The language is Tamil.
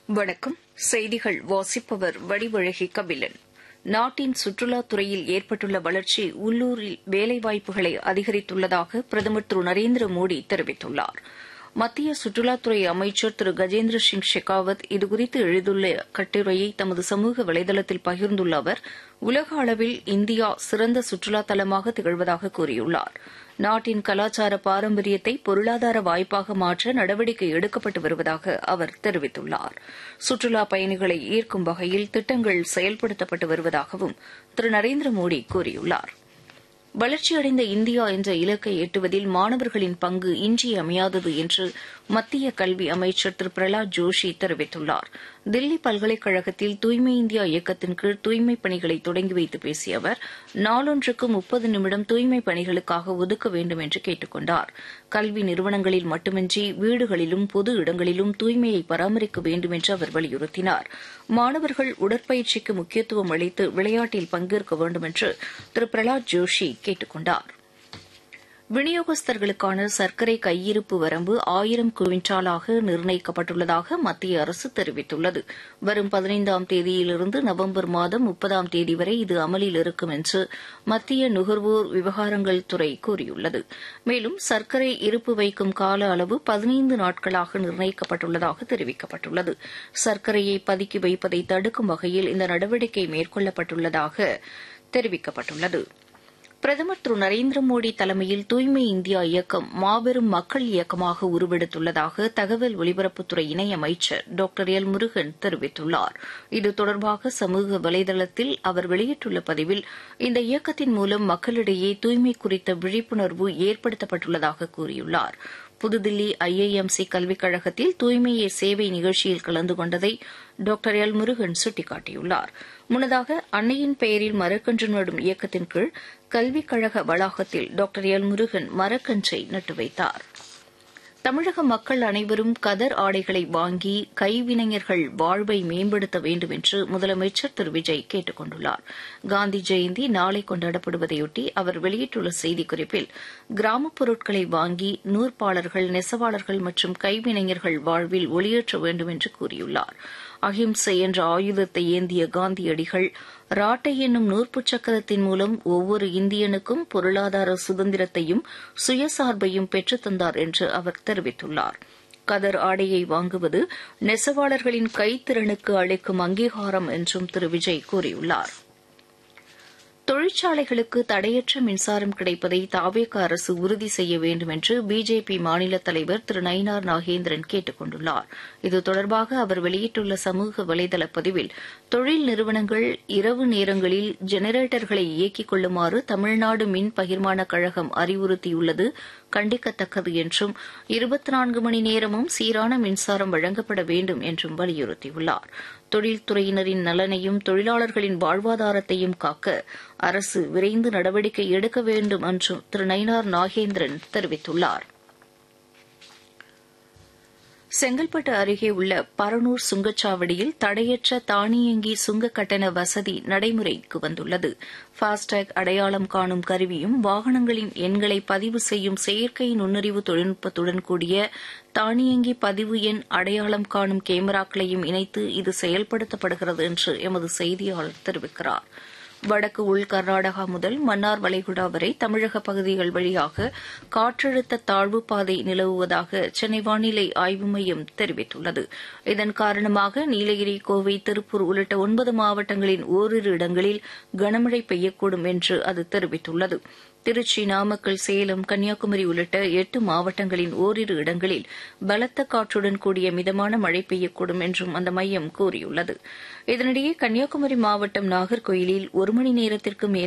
வணக்கம் செய்திகள் வாசிப்பவர் வடிவழகி கபிலன் நாட்டின் சுற்றுலாத் துறையில் ஏற்பட்டுள்ள வளர்ச்சி உள்ளூரில் வேலைவாய்ப்புகளை அதிகரித்துள்ளதாக பிரதமர் திரு நரேந்திர மோடி தெரிவித்துள்ளார் மத்திய சுற்றுலாத்துறை அமைச்சர் திரு கஜேந்திர சிங் ஷெகாவத் இதுகுறித்து எழுதியுள்ள கட்டுரையை தமது சமூக வலைதளத்தில் பகிர்ந்துள்ள அவர் உலக அளவில் இந்தியா சிறந்த சுற்றுலா தலமாக திகழ்வதாக கூறியுள்ளார் நாட்டின் கலாச்சார பாரம்பரியத்தை பொருளாதார வாய்ப்பாக மாற்ற நடவடிக்கை எடுக்கப்பட்டு வருவதாக அவர் தெரிவித்துள்ளார் சுற்றுலா பயணிகளை ஈர்க்கும் வகையில் திட்டங்கள் செயல்படுத்தப்பட்டு வருவதாகவும் திரு நரேந்திர மோடி கூறியுள்ளாா் வளர்ச்சியடைந்த இந்தியா என்ற இலக்கை எட்டுவதில் மாணவர்களின் பங்கு இன்றியமையாதது என்று மத்திய கல்வி அமைச்சர் திரு பிரகலாத் ஜோஷி தெரிவித்துள்ளார் தில்லி பல்கலைக்கழகத்தில் தூய்மை இந்தியா இயக்கத்தின் கீழ் தூய்மைப் பணிகளை தொடங்கி வைத்து பேசிய அவர் நாளொன்றுக்கு முப்பது நிமிடம் தூய்மைப் பணிகளுக்காக ஒதுக்க வேண்டும் என்று கேட்டுக் கொண்டார் கல்வி நிறுவனங்களில் மட்டுமின்றி வீடுகளிலும் பொது இடங்களிலும் தூய்மையை பராமரிக்க வேண்டும் என்று அவர் வலியுறுத்தினார் மாணவர்கள் உடற்பயிற்சிக்கு முக்கியத்துவம் அளித்து விளையாட்டில் பங்கேற்க வேண்டும் என்று திரு பிரகலாத் ஜோஷி கேட்டுக் கொண்டார் விநியோகஸ்தர்களுக்கான சர்க்கரை கையிருப்பு வரம்பு ஆயிரம் குவிண்டாலாக நிர்ணயிக்கப்பட்டுள்ளதாக மத்திய அரசு தெரிவித்துள்ளது வரும் பதினைந்தாம் தேதியிலிருந்து நவம்பர் மாதம் முப்பதாம் தேதி வரை இது அமலில் இருக்கும் என்று மத்திய நுகர்வோர் விவகாரங்கள் துறை கூறியுள்ளது மேலும் சர்க்கரை இருப்பு வைக்கும் கால அளவு பதினைந்து நாட்களாக நிர்ணயிக்கப்பட்டுள்ளதாக தெரிவிக்கப்பட்டுள்ளது சர்க்கரையை பதுக்கி வைப்பதை தடுக்கும் வகையில் இந்த நடவடிக்கை மேற்கொள்ளப்பட்டுள்ளதாக தெரிவிக்கப்பட்டுள்ளது பிரதமர் திரு நரேந்திர மோடி தலைமையில் தூய்மை இந்தியா இயக்கம் மாபெரும் மக்கள் இயக்கமாக உருவெடுத்துள்ளதாக தகவல் ஒலிபரப்புத்துறை இணையமைச்சர் டாக்டர் எல் முருகன் தெரிவித்துள்ளார் இது தொடர்பாக சமூக வலைதளத்தில் அவர் வெளியிட்டுள்ள பதிவில் இந்த இயக்கத்தின் மூலம் மக்களிடையே தூய்மை குறித்த விழிப்புணர்வு ஏற்படுத்தப்பட்டுள்ளதாக கூறியுள்ளார் புதுதில்லி ஐஐஎம்சி கல்விக் கழகத்தில் தூய்மையே சேவை நிகழ்ச்சியில் கலந்து கொண்டதை டாக்டர் எல் முருகன் சுட்டிக்காட்டியுள்ளார் முன்னதாக அன்னையின் பெயரில் மரக்கன்று நடும் இயக்கத்தின் கீழ் கல்விக் கழக வளாகத்தில் டாக்டர் எல் முருகன் மரக்கன்றை நட்டு வைத்தார் தமிழக மக்கள் அனைவரும் கதர் ஆடைகளை வாங்கி கைவினைஞர்கள் வாழ்வை மேம்படுத்த வேண்டும் என்று முதலமைச்சர் திரு விஜய் கேட்டுக் கொண்டுள்ளார் காந்தி ஜெயந்தி நாளை கொண்டாடப்படுவதையொட்டி அவர் வெளியிட்டுள்ள செய்திக்குறிப்பில் கிராமப் பொருட்களை வாங்கி நூற்பாளர்கள் நெசவாளர்கள் மற்றும் கைவினைஞர்கள் வாழ்வில் ஒளியேற்ற வேண்டும் என்று கூறியுள்ளார் அஹிம்சை என்ற ஆயுதத்தை ஏந்திய காந்தியடிகள் ராட்டை என்னும் நூற்புச் சக்கரத்தின் மூலம் ஒவ்வொரு இந்தியனுக்கும் பொருளாதார சுதந்திரத்தையும் சுயசார்பையும் பெற்றுத்தந்தார் என்று அவர் தெரிவித்துள்ளார் கதர் ஆடையை வாங்குவது நெசவாளர்களின் கைத்திறனுக்கு அளிக்கும் அங்கீகாரம் என்றும் திரு விஜய் கூறியுள்ளாா் தொழிற்சாலைகளுக்கு தடையற்ற மின்சாரம் கிடைப்பதை தாவேக அரசு உறுதி செய்ய வேண்டும் என்று பிஜேபி மாநில தலைவர் திரு நயினார் நாகேந்திரன் கேட்டுக் கொண்டுள்ளார் இது தொடர்பாக அவர் வெளியிட்டுள்ள சமூக வலைதள பதிவில் தொழில் நிறுவனங்கள் இரவு நேரங்களில் ஜெனரேட்டர்களை இயக்கிக் கொள்ளுமாறு தமிழ்நாடு மின் பகிர்மான கழகம் அறிவுறுத்தியுள்ளது கண்டிக்கத்தக்கது என்றும் இருபத்தி நான்கு மணி நேரமும் சீரான மின்சாரம் வழங்கப்பட வேண்டும் என்றும் வலியுறுத்தியுள்ளார் தொழில்துறையினரின் நலனையும் தொழிலாளர்களின் வாழ்வாதாரத்தையும் காக்க அரசு விரைந்து நடவடிக்கை எடுக்க வேண்டும் என்றும் திரு நயினார் நாகேந்திரன் தெரிவித்துள்ளார் செங்கல்பட்டு அருகே உள்ள பரனூர் சுங்கச்சாவடியில் தடையற்ற தானியங்கி சுங்க கட்டண வசதி நடைமுறைக்கு வந்துள்ளது ஃபாஸ்டேக் அடையாளம் காணும் கருவியும் வாகனங்களின் எண்களை பதிவு செய்யும் செயற்கை நுண்ணறிவு தொழில்நுட்பத்துடன் கூடிய தானியங்கி பதிவு எண் அடையாளம் காணும் கேமராக்களையும் இணைத்து இது செயல்படுத்தப்படுகிறது என்று எமது செய்தியாளர் தெரிவிக்கிறார் வடக்கு உள் கர்நாடகா முதல் மன்னார் வளைகுடா வரை தமிழக பகுதிகள் வழியாக காற்றழுத்த தாழ்வு பாதை நிலவுவதாக சென்னை வானிலை ஆய்வு மையம் தெரிவித்துள்ளது இதன் காரணமாக நீலகிரி கோவை திருப்பூர் உள்ளிட்ட ஒன்பது மாவட்டங்களின் ஓரிரு இடங்களில் கனமழை பெய்யக்கூடும் என்று அது தெரிவித்துள்ளது திருச்சி நாமக்கல் சேலம் கன்னியாகுமரி உள்ளிட்ட எட்டு மாவட்டங்களின் ஓரிரு இடங்களில் பலத்த காற்றுடன் கூடிய மிதமான மழை பெய்யக்கூடும் என்றும் அந்த மையம் கூறியுள்ளது இதனிடையே கன்னியாகுமரி மாவட்டம் நாகர்கோயிலில் ஒரு மணி நேரத்திற்கு மேல்